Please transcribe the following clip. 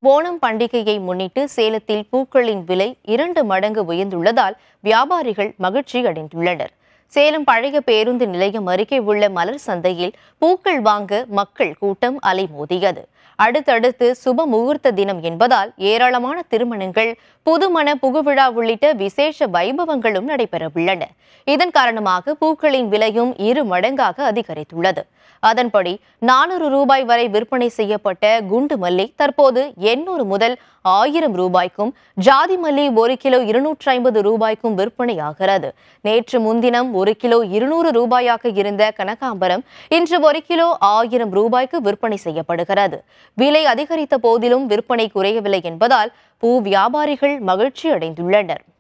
ஓணம் பண்டிகையை முன்னிட்டு சேலத்தில் பூக்களின் விலை இரண்டு மடங்கு உயர்ந்துள்ளதால் வியாபாரிகள் மகிழ்ச்சி அடைந்துள்ளனர் சேலம் பழைய பேருந்து நிலையம் அருகே உள்ள மலர் சந்தையில் பூக்கள் வாங்க மக்கள் கூட்டம் அலைமோதியது அடுத்தடுத்து சுப முகூர்த்த தினம் என்பதால் ஏராளமான திருமணங்கள் புதுமண புகுவிழா உள்ளிட்ட விசேஷ வைபவங்களும் நடைபெறவுள்ளன இதன் காரணமாக பூக்களின் விலையும் இரு மடங்காக அதிகரித்துள்ளது அதன்படி நானூறு ரூபாய் வரை விற்பனை செய்யப்பட்ட குண்டு மல்லி தற்போது எண்ணூறு முதல் ஆயிரம் ரூபாய்க்கும் ஜாதி மல்லி ஒரு கிலோ இருநூற்றி ஐம்பது ரூபாய்க்கும் விற்பனையாகிறது நேற்று முன்தினம் ஒரு கிலோ இருநூறு ரூபாயாக இருந்த கனகாம்பரம் இன்று ஒரு கிலோ ஆயிரம் ரூபாய்க்கு விற்பனை செய்யப்படுகிறது விலை அதிகரித்த போதிலும் விற்பனை குறையவில்லை என்பதால் பூ வியாபாரிகள் மகிழ்ச்சி அடைந்துள்ளனர்